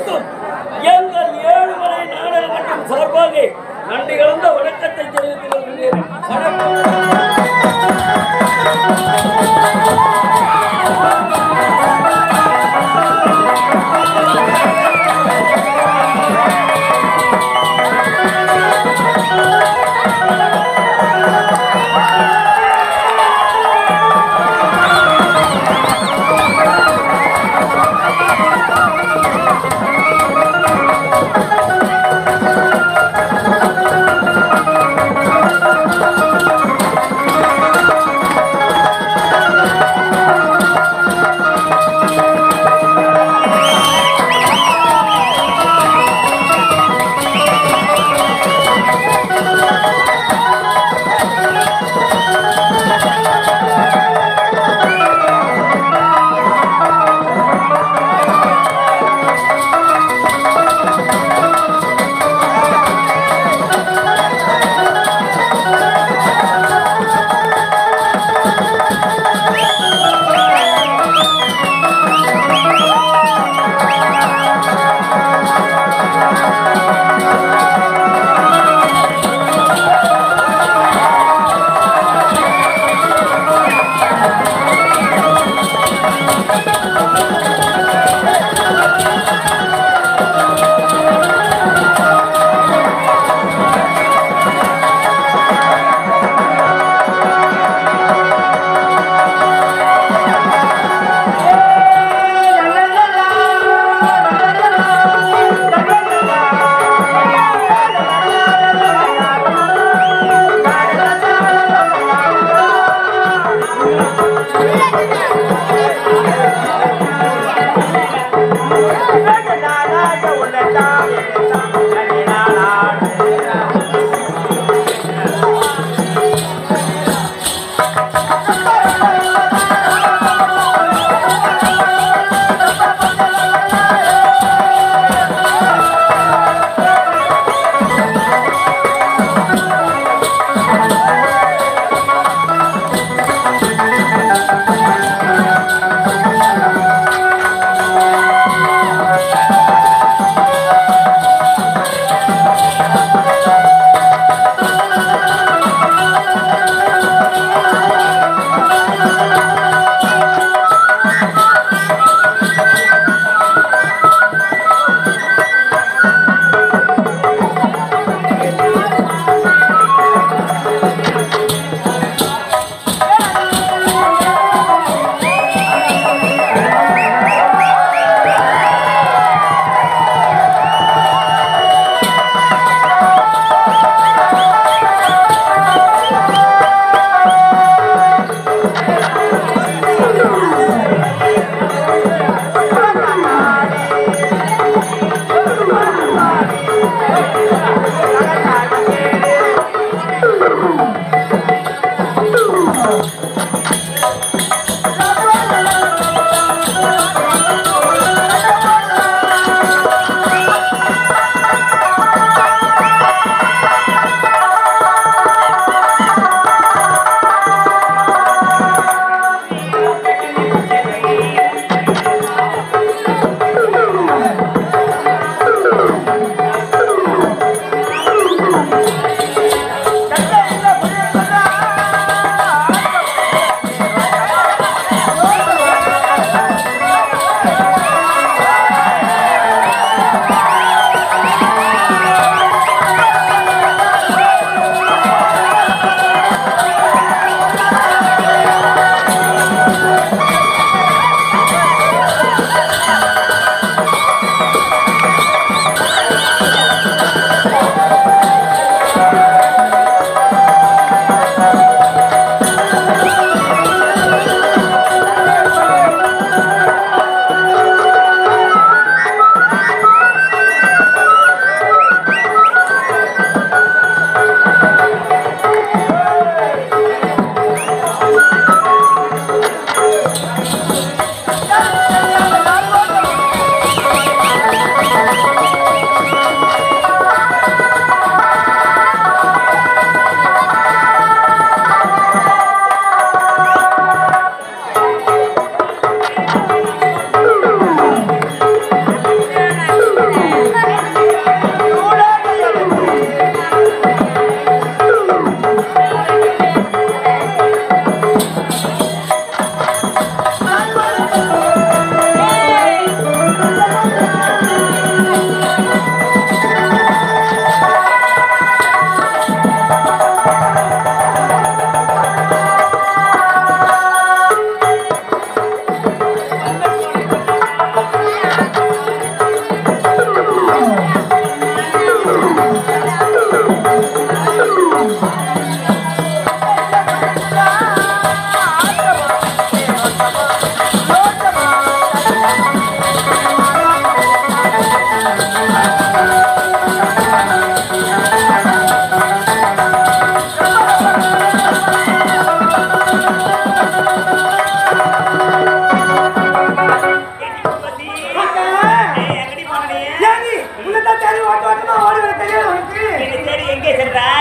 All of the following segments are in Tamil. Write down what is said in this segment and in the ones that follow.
அனைவருக்கும் எங்கள் ஏழுமலை நாடக மன்றம் சார்பாக நன்றி கலந்த வணக்கத்தை தெரிவித்துக் கொள்கிறேன் வணக்கம் ஆ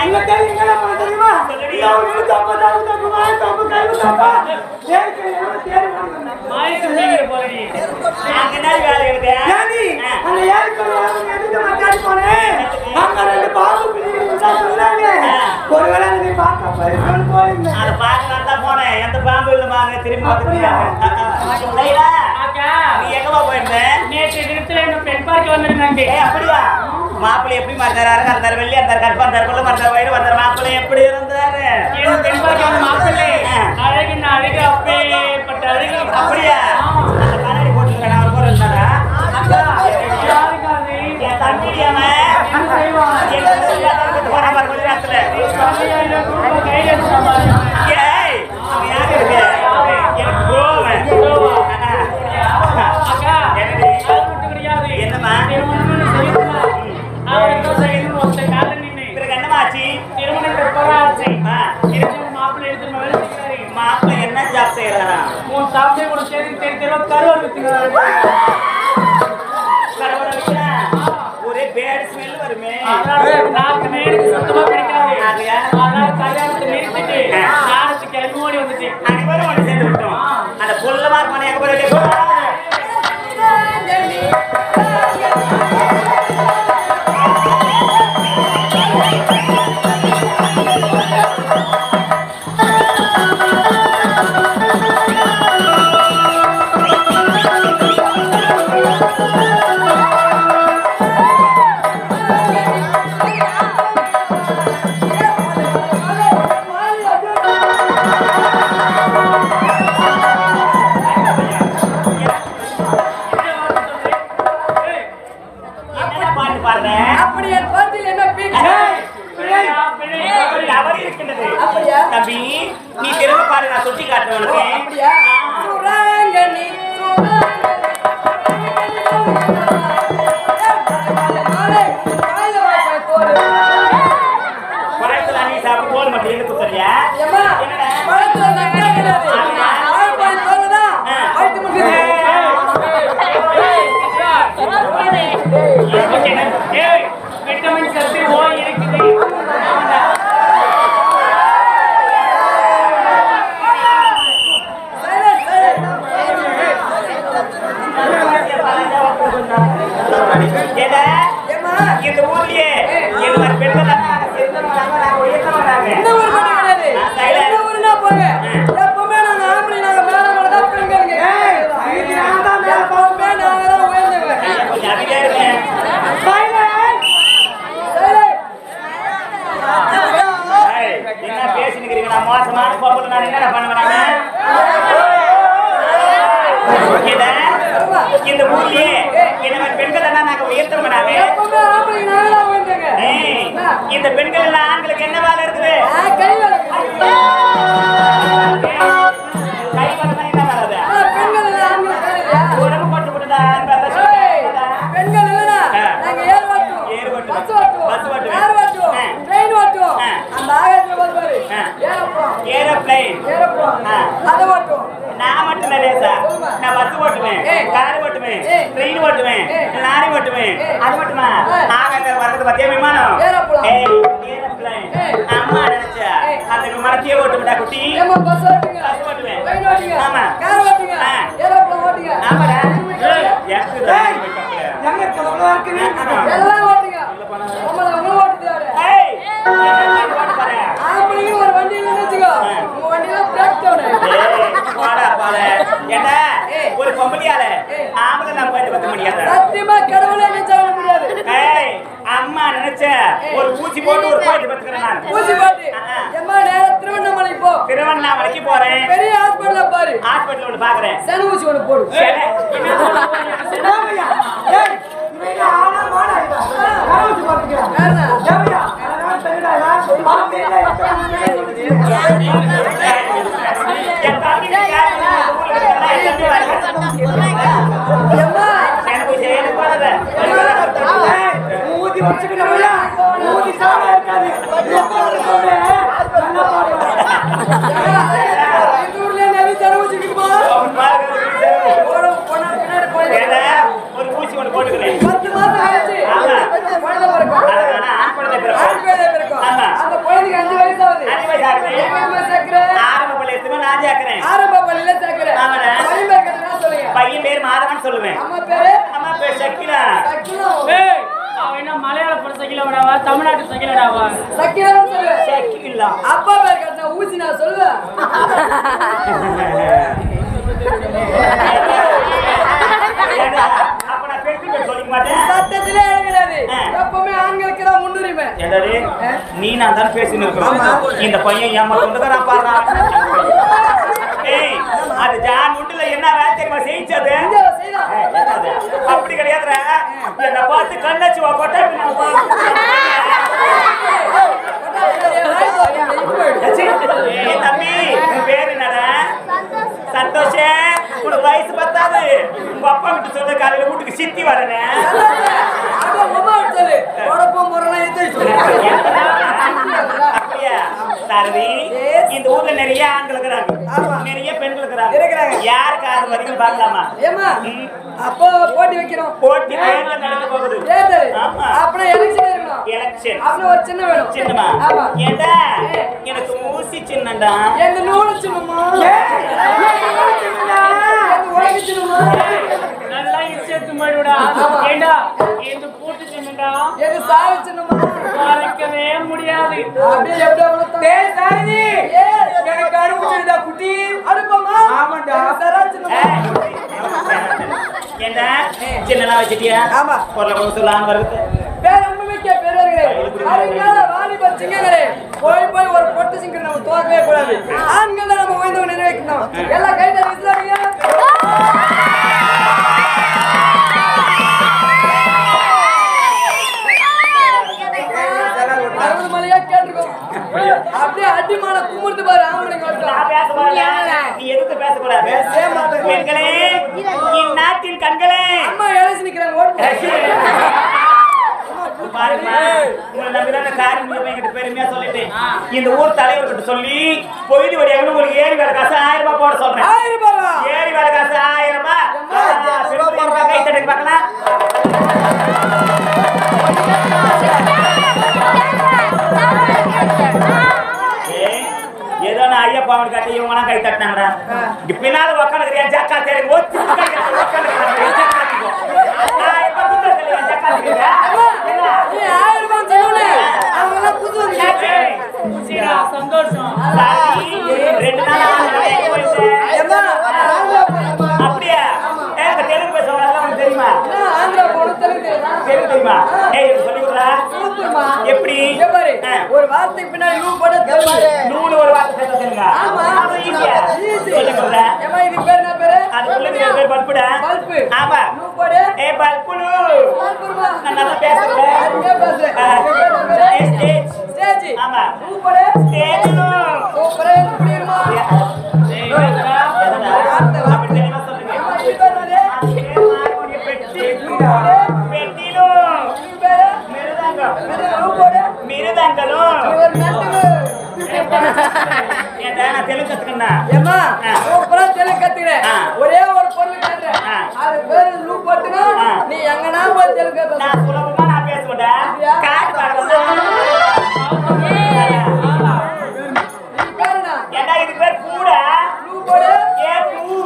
இங்க தேடி எங்கடா போன தெரியுமா? சொல்லுடி. இந்த ஒரு தப்பு, தப்பு, தப்பு, வாய் தப்பு, கை தப்பு. தேடி, தேடி, எவனோ தேடி போனாங்க. மாய்க்கு முடிக்கிற போறடி அங்க என்ன வேலை இருக்கு ஏண்டி, ஆ. அந்த ஏரிக்கரை ஓரத்துல எதுக்கு நான் தேடி போனேன்? அங்க ரெண்டு பாம்பு பிடிக்குது, இதான் சொன்னாங்க. ஒருவேளை நீ பார்க்க போயிருக்கோன்னு போயிருந்தேன். அத பார்க்கலாம் தான் போனேன் எந்த பாம்பு இல்லமாங்க திரும்பி பார்த்துட்டு லைலா அக்கா நீ எங்கம்மா போயிருந்த நேற்று தினத்துல என்ன பெண் பார்க்க வந்திருந்தாங்க ஏய் அப்படியா மாப்பிள்ளை எப்படி மறந்தாரு அரங்க இருந்தாரு வெள்ளி இருந்தாரு கருப்பா இருந்தாரு கொள்ள மறந்தாரு வயிறு வந்தாரு மாப்பிள்ளை எப்படி இருந்தாரு என்ன பெண் பார்க்க வந்த மாப்பிள்ளை ஆ. அழகு நான் அழகு அப்பேற்பட்ட அழகு அப்படியா அந்த கண்ணாடி போட்டுருக்கேன் அவர் கூட இருந்தாரா அக்கா யாருக்காது என் தம்பிடியாம என்ன செய்வான் எங்க கூட்டு போன பாரு கொஞ்ச நேரத்துல பதினாயிரம் ரூபாய் கையில் எடுத்த மாதிரி ஏய் அவன் யாரு இருக்கு எனக்கு கோவம் அக்கா என்னடி? அது மட்டும் கிடையாது என்னம்மா? திருமணம்னு சொல்லிட்டுமா அவருக்கு செய்யணும் ஒருத்த கால நின்று பிறகு என்னமாச்சு திருமணத்தை போராச்சு ஆ, திருமணம் மாப்பிள்ளை எடுத்து வேலை செய்கிறாரு மாப்பிள்ளை என்ன ஜாப் செய்யறாரா உன் சாப்பிட்டே கூட சேர்ந்து தெரு தெருவா கருவாடு வித்துக்கிறாரு கடவுளை விட்டா ஒரே பேட் ஸ்மெல் வருமே அதனால நாக்கு நேருக்கு சுத்தமா பிடிக்காது ஆகையா? அதனால கல்யாணத்தை நிறுத்திட்டு ஞானத்துக்கு கிளம்பி ஓடி வந்துட்டு அனைவரும் ஒன்று சேர்ந்து விட்டோம் அந்த புல்லமா இருப்பானே எங்க போயிட்டு என்ன பாட்டு பாடுற அப்படி என் பாட்டில் என்ன பீக் பிழையா, பிழை, தவறு. தவறு இருக்கின்றது அப்படியா? தம்பி நீ திரும்ப பாடு நான் சுட்டி காட்டுறேன் உனக்கு அப்படியா சுராங்கனி பழத்துல நீ சாப்பிட்டு போல் மட்டும் எழுந்து குத்துறியா ஏய், விட்டமின் சத்து ஓ இருக்குது ஏடா இந்த ஊர்லயே இந்த மாதிரி பெண்கள் எல்லாம் நாங்க சிறந்தவங்க, நாங்க உயர்ந்தவங்க. கொஞ்சம் அமைதியா இருங்க. ஏய், என்ன பேசினுக்கிறீங்க நான் மோசமான பொம்பளை நான் என்ன பண்ணுவேன் ஏடா, இந்த ஊர்லயே இந்த மாதிரி பெண்கள் எல்லாம் நாங்க உயர்த்தவங்க நாங்க ஏய், இந்த பெண்கள் எல்லாம் ஆண்களுக்கு என்ன வேலை இருக்குது கை வேலை என்ன வேலை அது? உடம்பு போட்டு விட்டுதா பெண்கள் இல்லடா நாங்க ஏர் ஓட்டுவோம் ஏர் ஓட்டுவோம். பஸ் ஓட்டுவோம் பஸ் ஓட்டுவோம். கார் ஓட்டுவோம் ஆ. ட்ரெயின் ஓட்டுவோம் ஆ. அந்த ஆகாயத்துல வந்து பாரு ஆ. ஏறப்போம் ஏரோப்ளைன் ஏறப்போம் ஆ. அதை ஓட்டுவோம் நான் மட்டும் இல்ல லேசா சொல்லுமா. நான் பஸ் ஓட்டுவேன் ஏய். கார் ஓட்டுவேன் ஏய். ட்ரெயின் ஓட்டுவேன் ஏய். லாரி ஓட்டுவேன் ஏய். அது மட்டுமா ஏய். ஆகாயத்துல வரது பத்தியா விமானம் ஏரோப்ளேன். ஏய், ஏரோப்ளேன். ஏய். அம்மா நினைச்சா ஏய். அந்த விமானத்தையே ஓட்டுவிட்டா குட்டி ஏமா பஸ் ஓட்டுங்க பஸ் ஓட்டுவேன் ட்ரெயின் ஓட்டுங்க ஆமா. கார் ஓட்டுங்க ஆ. ஏரோப்ளேன் ஓட்டுங்க ஆமாடா ஏய். எனக்கு ஏய், எங்க இருக்க அவ்வளோ இருக்கு நீ? எல்லாம் ஓட்டுங்க உங்களை உங்க ஓட்டுது ஏய் என்ன ஓட்டு பாரு ஆம்பளைங்க ஒரு வண்டி இல்லைன்னு வச்சுக்கோ உங்க வண்டியில பிரேக் டவுன் ஏய், போடா, போடா. ஏண்டா, ஏய். ஒரு பொம்பளையால ஏய். ஆம்பளை நான் போயிட்டு பார்க்க முடியாது சத்தியமா கடவுளே நினைச்சா முடியாது ஏய், அம்மா நினைச்ச ஒரு ஊசி போட்டு ஒரு போயிட்டு பார்த்துக்கிறேன் நான் ஊசி போட்டு ஆ. எம்மா நேரம் திருவண்ணாமலை போ திருவண்ணாமலைக்கு போறேன் பெரிய ஹாஸ்பிட்டல்ல பாரு ஹாஸ்பிட்டல் ஒன்று பாக்குறேன் சனி ஊசி ஒன்று போடு ஏமையா? ஏய், இவன் என்ன ஆனா மாடா இவன்? கரை வச்சு பார்த்துக்கிறான். வேறண்ணா? ஏமையா? அதனால தெரியுதா இவன்? பாம்பு இல்லை, எத்தனை மணி நேரம் சொல்லிச்சு? என் தம்பி கேட்கல, ஊருக்கு எல்லாம் என் தம்பி வரல. எம்மா எனக்கு செய்யல போனது ஏய், ஊதி வச்சுக்கணும்ல? ஊதி சாவா இருக்காது. எப்ப ஒரு சொல்லு, நல்லா பாடுவா. இந்த ஊர்ல நிறைய சனி ஊசி இருக்குமா போட போனா பின்னாடி போய் ஒரு ஊசி ஒன்று போட்டுக்கிறேன் பத்து மாசம் ஆச்சு ஆமா. குழந்தை பிறக்கும் அதனால ஆண் குழந்தை பிறக்கும். ஆண் குழந்தை பிறக்கும் ஆமா. அந்த இல்லாமடாவா தமிழ்நாட்டு சகிலடாவா சக்கிரம் சொல்லு சக்கிலா அப்பா பேர் கட்டின ஊசி நான் சொல்லுவேன் ஏண்டா, அப்ப நான் பெட்டி பேர் சொல்லிக்க மாட்டேன் சட்டத்திலே இடம் கிடையாது ஆ. எப்பவுமே ஆண்களுக்கு தான் முன்னுரிமை என்னது நீ நான் தான் பேசின்னு இருக்கிறோம் இந்த பையன் ஏமா கொண்டுக்கிறான் பாருடா ஏய் அது ஜான் உண்டுல என்ன வேலை தெரியுமா செஞ்சது இங்க செய்தா. ஏய், என்னது? அப்படி கிடையாதுடா என்ன பார்த்து கண்ணாச்சு வா கொட்டை நான் ஏய் தம்பி உன் பேரு என்னடா சந்தோஷ உனக்கு வயசு பத்தாது உங்க அப்பா கிட்ட சொல்ல காலையில வீட்டுக்கு சித்தி வரனே அதான் உமா எடுத்தது. உடம்பும் முரணம் எது சொல்லு. அப்படியா சாரதி இந்த ஊர்ல நிறைய ஆண்கள் இருக்கிறாங்க நிறைய பெண்கள் இருக்கிறாங்க இருக்கிறாங்க. யாருக்கு அது வரைக்கும் பார்க்கலாமா ஏம்மா, அப்போ போட்டி வைக்கிறோம் போட்டி தேர்தல் நடக்க போகுது தேர்தல் ஆமா. அப்புறம் எலெக்ஷன் இருக்கணும் எலெக்ஷன் அப்புறம் ஒரு சின்ன வேணும் சின்னமா ஆமா ஏண்டா எனக்கு ஊசி சின்னண்டா எங்க நூலு சின்னமா எங்க உலக சின்னமா நல்லா இசைத்து மாடுடா ஆமா. ஏண்டா இந்த கூட்டு சின்னடா எங்க சாவு சின்னமா மறைக்கவே முடியாது அப்படியே எப்படி வளர்த்தோம் எனக்கு அனுப்பிச்சுடா குட்டி அனுப்பமா ஆமாண்டா சரா சின்னமா ஏண்டா சின்னதா வச்சிட்டியா ஆமா. பொருளை கொண்டு சொல்லலாம் வருது பேரன்புமிக்க பெரியவர்களே அறிஞான வாலிப சிங்கங்களே போய் போய் ஒரு பொட்டு சிங்கர் நம்ம தோக்கவே கூடாது ஆண்கள் தான் நம்ம உயர்ந்தவங்க நிறைவேற்றணும் எல்லாம் கை தட்டி இஸ்லாமியா அறுபது மலையா கேட்டுக்கோ அப்படியே அடிமான கும்பிட்டு பாரு ஆம்பளைங்க நான் பேச மாட்டேன். நீ எதுக்கு பேசக்கூடாது பெண்களே இந்நாட்டின் கண்களே அம்மா எழுச்சி நிக்கிறாங்க ஓட்டு பாருங்க உங்களை நம்பிதான் நான் காரியம் மூலமா என்கிட்ட பெருமையா சொல்லிட்டேன் இந்த ஊர் தலைவர்கிட்ட சொல்லி பொய்து வழியாக உங்களுக்கு ஏரி வேலை காசு ஆயிரம் ரூபாய் போட சொல்றேன் ஆயிரம் ரூபாவா? ஏரி வேலை காசு ஆயிரம் ரூபாய் ஆ, பெண்கள் கை தட்டி பார்க்கலாம் ஏய், ஏதோ நான் ஐயப்பா அவனுக்கு கட்டி இவங்கலாம் கை தட்டினாங்கடா இங்க பின்னால உக்காந்துக்கிறியா ஜக்கா தேடி ஒத்து நான் இப்ப குத்துறதில்லையா ஜக்கா தேடியா? என்ன? நீ ஆயிரம் ரூபாய் சொல்லு அவங்க எல்லாம் புது வந்து ஏய், சீரா சந்தோஷம் சாரி, ரெண்டு நாள் ஆகுது, போயிட்டேன். ஏம்மா, ஆந்திரா போனோமா? அப்படியா எனக்கு தெலுங்கு பேச வரலாம் உனக்கு தெரியுமா என்ன ஆந்திரா போனோம் தெலுங்கு தெரியுமா? தெலுங்கு தெரியுமா ஏய் எனக்கு சொல்லி கொடுறா சூப்பர்மா. எப்படி இங்க பாரு, ஆ. ஒரு வார்த்தைக்கு பின்னாடி நூறு போட்டா தெலுங்கு. நூறு ஒரு வார்த்தை பேச தெரியுங்க ஆமா. அது ஈஸியா Easy. சொல்லி கொடுறா ஏம்மா, இதுக்கு பேர் என்ன பேரு? அது பிள்ளைங்க பேர் பல்புடா பல்பு. ஆமா நூறு போடு. ஏ பல்புடு சூப்பர்மா. நான் நல்லா பேசுறேன் அருமையா பேசுற. ஆ. இதுக்கு பேர் என்ன பேரு? Stage stage. ஆமா நூறு போடு. ஸ்டேஜ்னு சூப்பரா இருக்கு, புரியுமா? ஏய், வேண்டா. அப்படி தெரியுமா சொல்லுங்க ஏம்மா, இது பேர் என்னது? பெட்டி நூறு போடு. பெட்டிலும் இதுக்கு பேரு? மிருதங்கம் இது நூறு போடு. மிருதங்களும் இது ஒரு நட்டுக்கு. ஏன்டா நான் தெலுங்கு கத்துக்கண்ணா ஏம்மா, ஆ. சூப்பரா தெலுங்கு கத்துக்கிறேன். ஆ. ஒரே ஒரு பொருள் கேட்டேன். ஆ. அது பேரு லூ போட்டுனா, ஆ. நீ எங்கனா போய் தெலுங்கு பேசு. நான் சுலபமா நான் பேச மாட்டேன் அப்படியா? காட்டு பார்க்கலாம் நீ பாருண்ணா. ஏண்டா இது பேர் கூட லூ போடு. ஏ பூ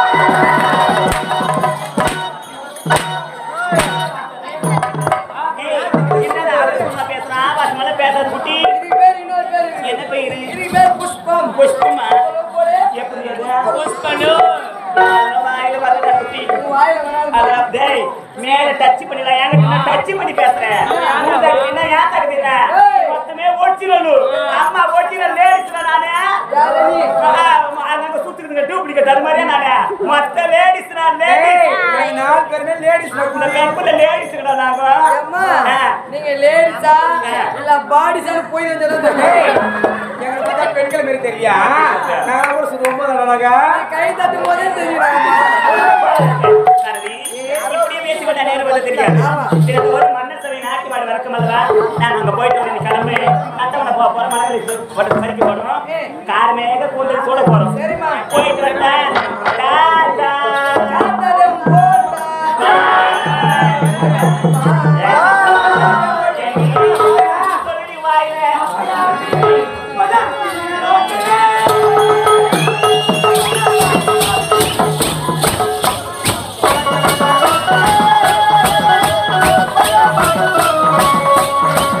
ஏய், என்னடா அவசரமா பேசுறான்? அவசரமா பேசாத குட்டி. இதுக்கு பேரு இன்னொரு பேரு இருக்கு. என்ன பேரு? இதுக்கு பேரு புஷ்பம். புஷ்பமா? லூ போடு. எப்படி அது? புஷ்பனு. அதெல்லாம் வாயில வரல குட்டி. உன் வாயில வராது. அதான், டேய், மேல touch பண்ணிடலாம். என்கிட்ட நான் touch பண்ணி பேசுறேன். உன் தகுதி என்ன, என் தகுதி என்ன? ஏய். மொத்தமே ஒரிஜினல். அம்மா ஒரிஜினல் ladies தான் நானு. யாரு நீ? ஆஹா, அங்கங்க சுத்துக்குதுங்க, duplicate அது மாதிரியா நானு? மொத்த ladies நான் ladies. இந்த கம்பெனில ladies ங்கடா நாங்க. அம்மா, ஆ. நீங்க லேடிஸா இல்ல பாடிஸான்னு போய் வந்து பெண்கள் மாரி தெரியா நான் கூட சுத்தமா கை தட்டும் போதே தெரியுறாங்கம்மா சரதி, இப்படியே பேசிக்கொண்டா நேரம் வந்து தெரியாது. சரி, ஒரு மன்னர் சபை நாட்டு மாடு வழக்கம் அல்லவா? நான் அங்க போயிட்டு வரேன், நீ கிளம்பு. அத்தவணை போ- போற மலைகளை சு- போட்டு பறிக்க போறோம். கார் மேக கூந்தல் சூட போறோம். சரிம்மா. போயிட்டு வரேன். டாடா. காத்தாலும் போட்டா சொல்லுடி வாயில. ஆ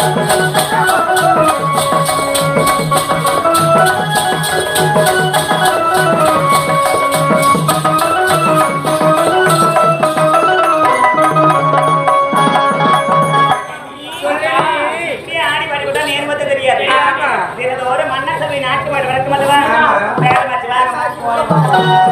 இப்படியே ஆடி பாடி விட்டா நேர்மத்தை தெரியாது ஆமா. தினத்தோறும் மன்னர் சபை நாட்டு மாடு வழக்கம் அல்லவா ஆமா. வேலை மாச்சு வா